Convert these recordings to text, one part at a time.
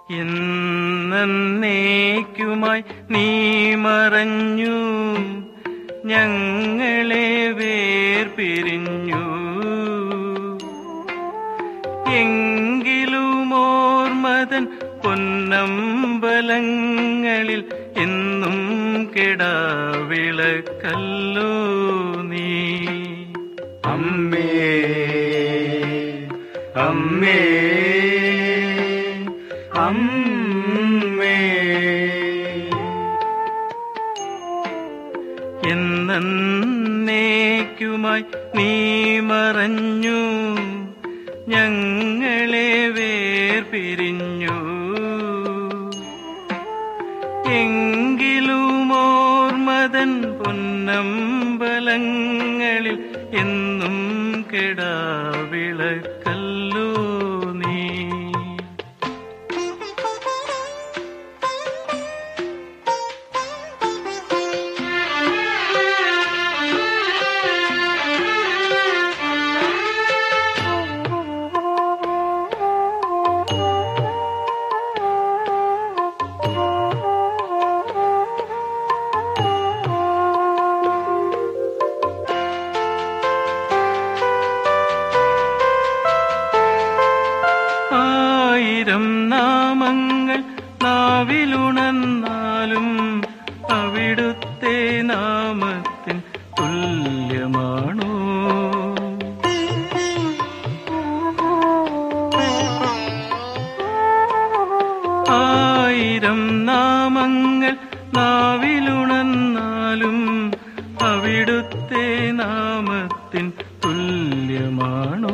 എന്നേക്കുമായി നീ മറഞ്ഞു ഞങ്ങളെ വേർപിരിഞ്ഞു എങ്കിലും ഓർമ്മതൻ പൊന്നമ്പലങ്ങളിൽ എന്നും കെടാവിളക്കല്ലോ നീ അമ്മേ അമ്മേ അമ്മേ എന്നേക്കുമായി നീ മറഞ്ഞു ഞങ്ങളെ വേർപിരിഞ്ഞു എങ്കിലും ഓർമ്മതൻ പൊന്നമ്പലങ്ങളിൽ എന്നും കെടാവിളക്കല്ലോ നീ ആയിരം നാമങ്ങൾ നാവിലുണർന്നാലും അവിടുത്തെ നാമത്തിൻ തുല്യമാണോ ആയിരം നാമങ്ങൾ നാവിലുണർന്നാലും അവിടുത്തെ നാമത്തിൻ തുല്യമാണോ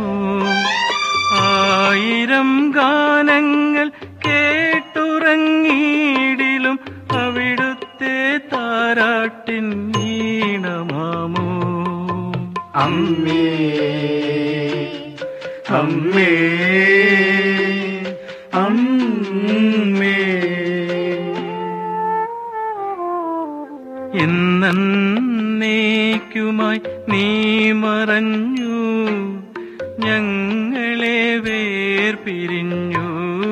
ആയിരം ഗാനങ്ങൾ കേട്ടുറങ്ങിയിടിലും അവിടുത്തെ താരാട്ടിൻ ഈണമാമോ അമ്മേ അമ്മേ അമ്മേ എന്നേക്കുമായി നീ മറഞ്ഞു ഞങ്ങളെ വേർപിരിഞ്ഞു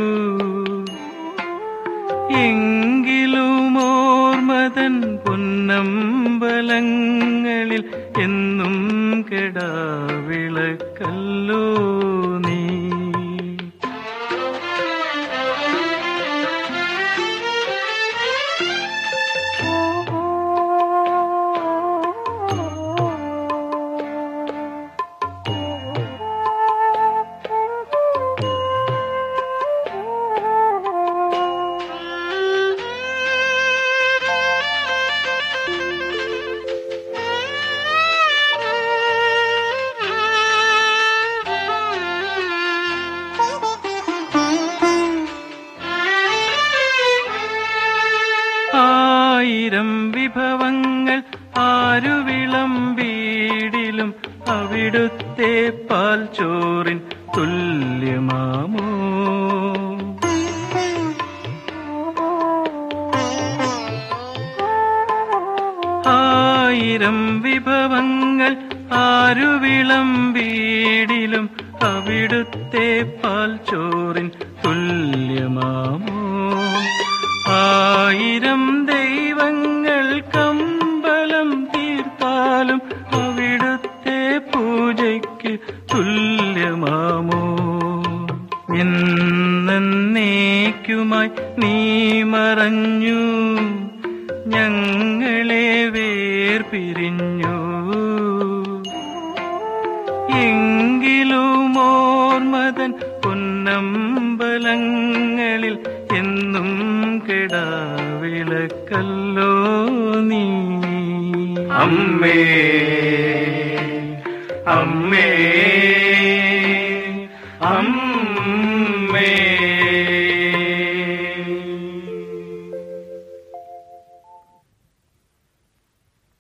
എങ്കിലും ഓർമ്മതൻ പൊന്നമ്പലങ്ങളിൽ എന്നും കെടാവിളക്കല്ലോ നീ ആയിരം വിഭവങ്ങൾ ആരു വിളമ്പീടിലും അവിടുത്തെ പാൽ ചോറിൻ തുല്യമാമോ ആയിരം വിഭവങ്ങൾ ആരു വിളമ്പീടിലും അവിടുത്തെ പാൽ ചോറിൻ തുല്യമാമോ ആയിരം ദൈവങ്ങൾ കമ്പലം തീർത്താലും അവിടുത്തെ പൂജയ്ക്ക് തുല്യമാമോ എന്നേക്കുമായി നീ മറഞ്ഞു ഞങ്ങളെ വേർപിരിഞ്ഞു എങ്കിലും ഓർമ്മതൻ പൊന്നമ്പലങ്ങളിൽ എന്നും കെടാവിളക്കല്ലോ നീ അമ്മേ